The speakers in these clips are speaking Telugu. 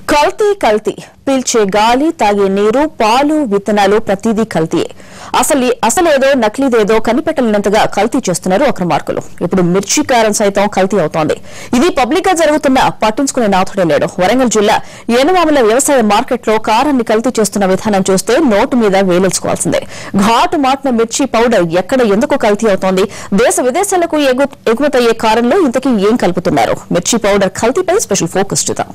కల్తీ కల్తీ పీల్చే గాలి తాగే నీరు పాలు విత్తనాలు ప్రతిదీ కల్తీయే అసలు అసలేదో నకిలీదేదో కనిపెట్టలేనంతగా కల్తీ చేస్తున్నారు అక్రమార్కులు ఇప్పుడు మిర్చి కారం సైతం కల్తీ అవుతోంది ఇది పబ్లిక్ గా జరుగుతున్న పట్టించుకునే నాథుడే లేడు వరంగల్ జిల్లా ఏనుమాముల వ్యవసాయ మార్కెట్లో కారాన్ని కల్తీ చేస్తున్న విధానం చూస్తే నోటు మీద వేలేసుకోవాల్సిందే ఘాటు మాటిన మిర్చి పౌడర్ ఎక్కడ ఎందుకు కల్తీ అవుతోంది దేశ విదేశాలకు ఎగు- ఎగుమతయ్యే కారంలో ఇంతకీ ఏం కలుపుతున్నారు మిర్చి పౌడర్ కల్తీపై స్పెషల్ ఫోకస్ చూద్దాం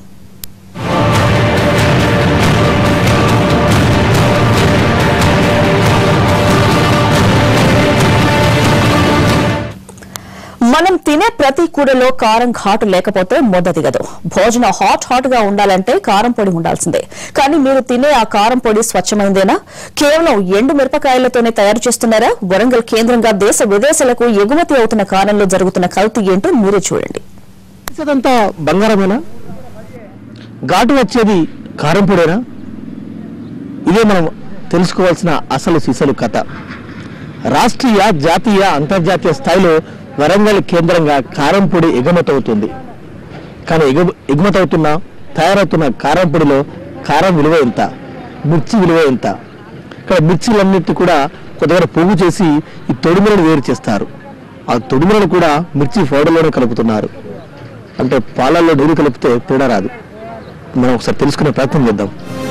మనం తినే ప్రతి కూరలో కారం ఘాటు లేకపోతే మొద దిగదు భోజనం హాట్ హాట్ గా ఉండాలంటే కారం పొడి ఉండాల్సిందే కానీ మీరు తినే ఆ కారం పొడి స్వచ్ఛమైందేనా కేవలం ఎండు మిరపకాయలతోనే తయారు చేస్తున్నారా వరంగల్ కేంద్రంగా దేశ విదేశాలకు ఎగుమతి అవుతున్న కారంలో జరుగుతున్న కల్తీ ఏంటో మీరే చూడండి ఇదంతా బంగారమేనా ఘాటు వచ్చేది కారం పొడేనా ఇదే మనం తెలుసుకోవాల్సిన అసలు సిసలు కథ రాష్ట్రీయ జాతీయ అంతర్జాతీయ స్థాయిలో వరంగల్ కేంద్రంగా కారం పొడి ఎగుమతవుతుంది కానీ ఎగు ఎగుమతవుతున్న తయారవుతున్న కారం పొడిలో కారం విలువ ఎంత మిర్చి విలువ ఎంత ఇక్కడ మిర్చిలన్నిటి కూడా కొద్దిగా పోగు చేసి ఈ తొడిమిలను వేరు చేస్తారు ఆ తొడిమిలను కూడా మిర్చి పౌడర్లోనే కలుపుతున్నారు అంటే పాలల్లో నీరు కలిపితే తేడా రాదు మనం ఒకసారి తెలుసుకునే ప్రయత్నం చేద్దాం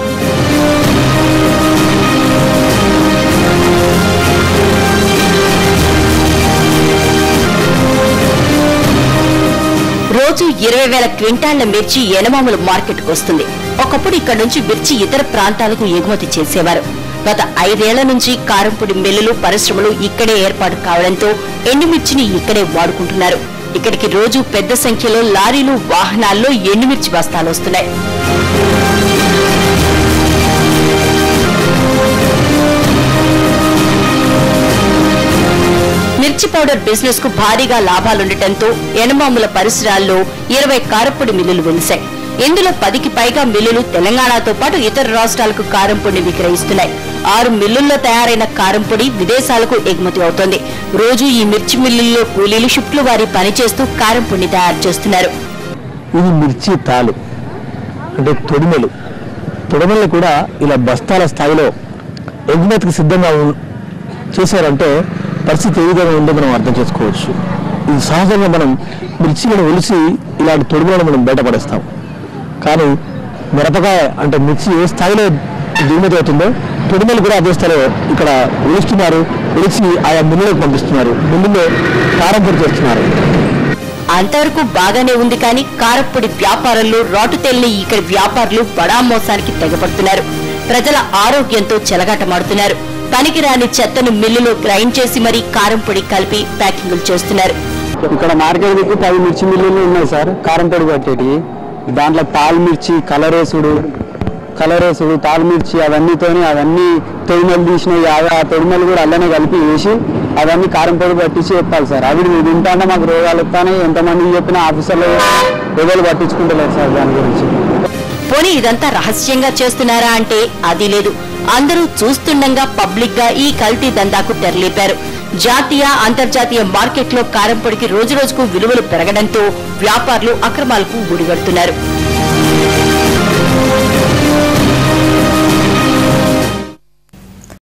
రోజు ఇరవై వేల క్వింటాళ్ల మిర్చి ఎనమాముల మార్కెట్కు వస్తుంది ఒకప్పుడు ఇక్కడ నుంచి మిర్చి ఇతర ప్రాంతాలకు ఎగుమతి చేసేవారు గత ఐదేళ్ల నుంచి కారంపొడి మిల్లులు పరిశ్రమలు ఇక్కడే ఏర్పాటు కావడంతో ఎండుమిర్చిని ఇక్కడే వాడుకుంటున్నారు ఇక్కడికి రోజు పెద్ద సంఖ్యలో లారీలు వాహనాల్లో ఎండుమిర్చి బస్తాలు వస్తున్నాయి మిర్చి పౌడర్ బిజినెస్ కు భారీగా లాభాలుండటంతో ఎనమాముల పరిసరాల్లో ఇరవై కారపొడి మిల్లులు వెలిశాయి ఇందులో పదికి పైగా మిల్లులు తెలంగాణతో పాటు ఇతర రాష్ట్రాలకు కారం పొడిని విక్రయిస్తున్నాయి ఆరు మిల్లుల్లో తయారైన కారం పొడి విదేశాలకు ఎగుమతి అవుతోంది రోజు ఈ మిర్చి మిల్లుల్లో కూలీలు షిఫ్ట్లు వారి పనిచేస్తూ కారం పొడిని తయారు చేస్తున్నారు ఇది మిర్చి తాలు అంటే తొడిమెలు తొడిమెలు కూడా ఇలా బస్తాల స్థాయిలో ఎగుమతికి సిద్ధంగా ఉన్- చేశారంటే పరిస్థితి ఏ విధంగా ఉందో మనం అర్థం చేసుకోవచ్చు ఇది సహజంగా మనం మిర్చిలను ఒలిసి ఇలాంటి తొడిమెలను మనం బయటపడేస్తాం కానీ మిరపకాయ అంటే మిర్చి ఏ స్థాయిలో దిగుమతి అవుతుందో తొడిమెలు కూడా అదే స్థాయిలో ఇక్కడ ఒలుస్తున్నారు ఒలిచి ఆయా మిల్లులకు పంపిస్తున్నారు మిల్లులో కారం పొడి చేస్తున్నారు అంతవరకు బాగానే ఉంది కానీ కారప్పొడి వ్యాపారంలో రాటు తేలిన ఇక్కడి వ్యాపారులు బడా మోసానికి తెగపడుతున్నారు ప్రజల ఆరోగ్యంతో చెలగాటమాడుతున్నారు పనికిరాని చెత్తను మిల్లులో గ్రైండ్ చేసి మరీ కారం పొడి కలిపి ప్యాకింగులు చేస్తున్నారు ఇక్కడ మార్కెట్ దిక్కు పది మిర్చి మిల్లులు ఉన్నాయి సార్ కారం పొడి పట్టేటి దాంట్లో తాల్ మిర్చి కలరేసుడు కలరేసుడు తాల్ మిర్చి అవన్నీతోని అవన్నీ తొడిమలు తీసినవి అవి ఆ తొడిమలు కూడా అల్లనే కలిపి వేసి అవన్నీ కారం పొడి పట్టించి చెప్పాలి సార్ అవి మీరు తింటానే మాకు రోగాలు వస్తాయి ఎంతమంది చెప్పినా ఆఫీసర్లు ఎవరు పట్టించుకుంటలేరు సార్ దాని గురించి పోనీ ఇదంతా రహస్యంగా చేస్తున్నారా అంటే అది లేదు అందరూ చూస్తుండగా పబ్లిక్ గా ఈ కల్తీ దందాకు తెరలేపారు జాతీయ అంతర్జాతీయ మార్కెట్లో కారం పొడికి రోజు రోజుకు విలువలు పెరగడంతో వ్యాపారులు అక్రమాలకు గుడిగడుతున్నారు